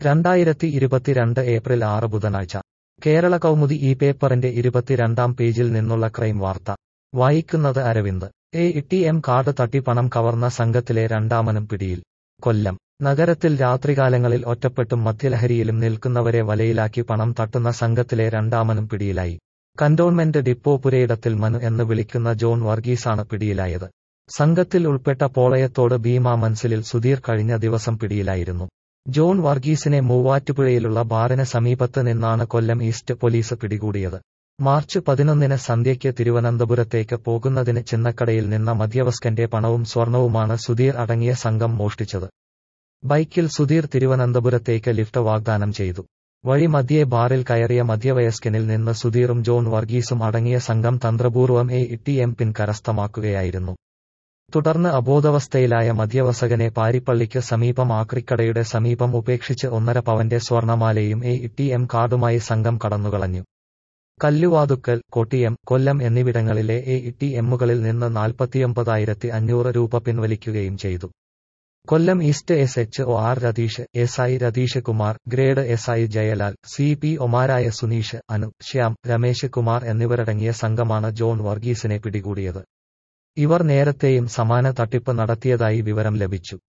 രണ്ടായിരത്തി ഇരുപത്തിരണ്ട് ഏപ്രിൽ ആറ് ബുധനാഴ്ച കേരള കൗമുദി ഈ പേപ്പറിന്റെ ഇരുപത്തിരണ്ടാം പേജിൽ നിന്നുള്ള ക്രൈം വാർത്ത വായിക്കുന്നത് Aravind A T M card തട്ടി പണം കവർന്ന സംഘത്തിലെ രണ്ടാമനും പിടിയിൽ കൊല്ലം നഗരത്തിൽ രാത്രികാലങ്ങളിൽ ഒറ്റപ്പെട്ടും മദ്യലഹരിയിലും നിൽക്കുന്നവരെ വലയിലാക്കി പണം തട്ടുന്ന സംഘത്തിലെ രണ്ടാമനും പിടിയിലായി കന്റോൺമെന്റ് ഡിപ്പോ പുരയിടത്തിൽ മനു എന്ന് വിളിക്കുന്ന ജോൺ വർഗീസാണ് പിടിയിലായത് സംഘത്തിൽ ഉൾപ്പെട്ട പോളയത്തോട് ഭീമ മൻസിലിൽ സുധീർ കഴിഞ്ഞ ദിവസം പിടിയിലായിരുന്നു ജോൺ വർഗീസിനെ മൂവാറ്റുപുഴയിലുള്ള ബാറിന് സമീപത്ത് നിന്നാണ് കൊല്ലം ഈസ്റ്റ് പോലീസ് പിടികൂടിയത് മാർച്ച് പതിനൊന്നിന് സന്ധ്യയ്ക്ക് തിരുവനന്തപുരത്തേക്ക് പോകുന്നതിന് ചിന്നക്കടയിൽ നിന്ന മധ്യവസ്കന്റെ പണവും സ്വർണവുമാണ് സുധീർ അടങ്ങിയ സംഘം മോഷ്ടിച്ചത് ബൈക്കിൽ സുധീർ തിരുവനന്തപുരത്തേക്ക് ലിഫ്റ്റ് വാഗ്ദാനം ചെയ്തു വഴി മധ്യേ ബാറിൽ കയറിയ മധ്യവയസ്കനിൽ നിന്ന് സുധീറും ജോൺ വർഗീസും അടങ്ങിയ സംഘം തന്ത്രപൂർവ്വം എ ടി എം പിൻ കരസ്ഥമാക്കുകയായിരുന്നു തുടർന്ന് അബോധാവസ്ഥയിലായ മധ്യവസകനെ പാരിപ്പള്ളിക്ക് സമീപം ആക്രിക്കടയുടെ സമീപം ഉപേക്ഷിച്ച് ഒന്നര പവന്റെ സ്വർണമാലയും എ ടി എം കാർഡുമായി സംഘം കടന്നുകളഞ്ഞു കല്ലുവാതുക്കൽ കൊട്ടിയം കൊല്ലം എന്നിവിടങ്ങളിലെ എ ടി എമ്മുകളിൽ നിന്ന് നാൽപ്പത്തിയൊമ്പതായിരത്തി അഞ്ഞൂറ് രൂപ പിൻവലിക്കുകയും ചെയ്തു Kollam east S H O R Rathish S I Rathish Kumar grade S I Jayalal C P ഒമാരായ സുനീഷ് അനു ശ്യാം രമേശ് കുമാർ എന്നിവരടങ്ങിയ സംഘമാണ് ജോൺ വർഗീസിനെ പിടികൂടിയത് ഇവർ നേരത്തെയും സമാന തട്ടിപ്പ് നടത്തിയതായി വിവരം ലഭിച്ചു